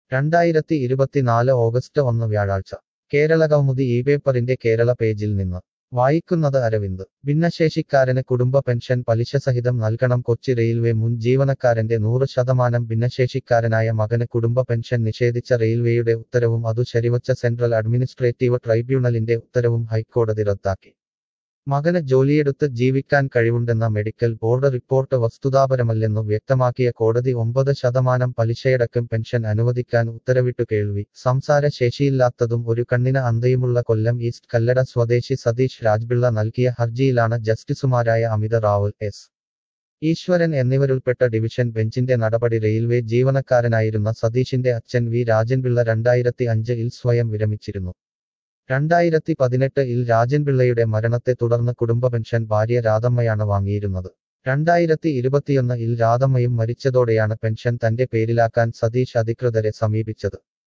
രണ്ടായിരത്തി ഇരുപത്തിനാല് ഓഗസ്റ്റ് ഒന്ന് വ്യാഴാഴ്ച കേരള കൗമുദി ഈ പേപ്പറിന്റെ കേരള പേജിൽ നിന്ന് വായിക്കുന്നത് അരവിന്ദ് ഭിന്നശേഷിക്കാരന് കുടുംബ പെൻഷൻ പലിശസഹിതം നൽകണം കൊച്ചി റെയിൽവേ മുൻ ജീവനക്കാരന്റെ നൂറ് ശതമാനം ഭിന്നശേഷിക്കാരനായ മകന് കുടുംബ പെൻഷൻ നിഷേധിച്ച റെയിൽവേയുടെ ഉത്തരവും അതു ശരിവച്ച സെൻട്രൽ അഡ്മിനിസ്ട്രേറ്റീവ് ട്രൈബ്യൂണലിന്റെ ഉത്തരവും ഹൈക്കോടതി റദ്ദാക്കി മകന് ജോലിയെടുത്ത് ജീവിക്കാൻ കഴിവുണ്ടെന്ന മെഡിക്കൽ ബോർഡ് റിപ്പോർട്ട് വസ്തുതാപരമല്ലെന്നു വ്യക്തമാക്കിയ കോടതി ഒമ്പത് ശതമാനം പലിശയടക്കം പെൻഷൻ അനുവദിക്കാൻ ഉത്തരവിട്ടു കേൾവി സംസാര ശേഷിയില്ലാത്തതും ഒരു കണ്ണിന് അന്തയുമുള്ള കൊല്ലം ഈസ്റ്റ് കല്ലട സ്വദേശി സതീഷ് രാജ്പിള്ള നൽകിയ ഹർജിയിലാണ് ജസ്റ്റിസുമാരായ അമിത റാവുൽ എസ് ഈശ്വരൻ എന്നിവരുൾപ്പെട്ട ഡിവിഷൻ ബെഞ്ചിന്റെ നടപടി റെയിൽവേ ജീവനക്കാരനായിരുന്ന സതീഷിന്റെ അച്ഛൻ വി രാജൻപിള്ള രണ്ടായിരത്തി അഞ്ച് ഇൽ സ്വയം വിരമിച്ചിരുന്നു രണ്ടായിരത്തി പതിനെട്ട് ഇൽ രാജൻപിള്ളയുടെ മരണത്തെ തുടർന്ന് കുടുംബ പെൻഷൻ ഭാര്യ രാധമ്മയാണ് വാങ്ങിയിരുന്നത് രണ്ടായിരത്തി ഇരുപത്തിയൊന്ന് ഇൽ രാധമ്മയും മരിച്ചതോടെയാണ് പെൻഷൻ തന്റെ പേരിലാക്കാൻ സതീഷ് അധികൃതരെ സമീപിച്ചത്